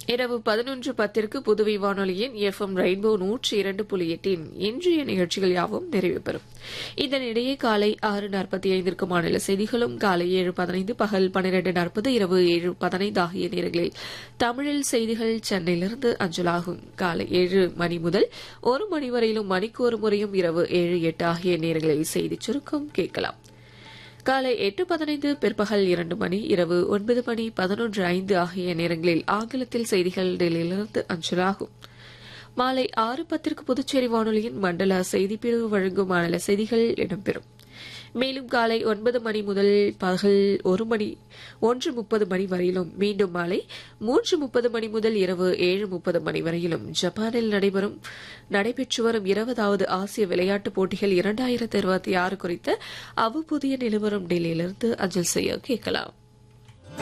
இரவு பதினொன்று பத்திற்கு புதுவை வானொலியின் எஃப்எம் ரெயின்போ நூற்றி இரண்டு புள்ளி எட்டின் இன்றைய நிகழ்ச்சிகள் யாவும் நிறைவு பெறும் இதனிடையே காலை ஆறு நாற்பத்தி ஐந்திற்கு மாநில செய்திகளும் காலை ஏழு பதினைந்து பகல் பன்னிரண்டு நாற்பது இரவு ஏழு பதினைந்து ஆகிய நேரங்களில் தமிழில் செய்திகள் சென்னையிலிருந்து அஞ்சலாகும் காலை ஏழு மணி முதல் ஒரு மணி வரையிலும் மணிக்கு ஒரு முறையும் இரவு ஏழு எட்டு ஆகிய நேரங்களில் செய்திச் சுருக்கம் கேட்கலாம் காலை எட்டு பதினைந்து பிற்பகல் இரண்டு மணி இரவு ஒன்பது மணி பதினொன்று ஐந்து ஆகிய நேரங்களில் ஆங்கிலத்தில் செய்திகள் டெல்லியிலிருந்து அஞ்சலாகும் மாலை ஆறு பத்திற்கு புதுச்சேரி வானொலியின் மண்டல செய்திப்பிரிவு வழங்கும் மாநில செய்திகள் இடம்பெறும் மேலும் காலை ஒன்பது மணி முதல் பகல் ஒரு மணி ஒன்று முப்பது மணி வரையிலும் மீண்டும் மாலை மூன்று முப்பது மணி முதல் இரவு ஏழு முப்பது மணி வரையிலும் ஜப்பானில் நடைபெறும் நடைபெற்று வரும் இருபதாவது ஆசிய விளையாட்டுப் போட்டிகள் இரண்டாயிரத்து இருபத்தி ஆறு குறித்த அவ்வப்போதைய நிலவரம் டெல்லியிலிருந்து அஞ்சல் செய்ய கேட்கலாம்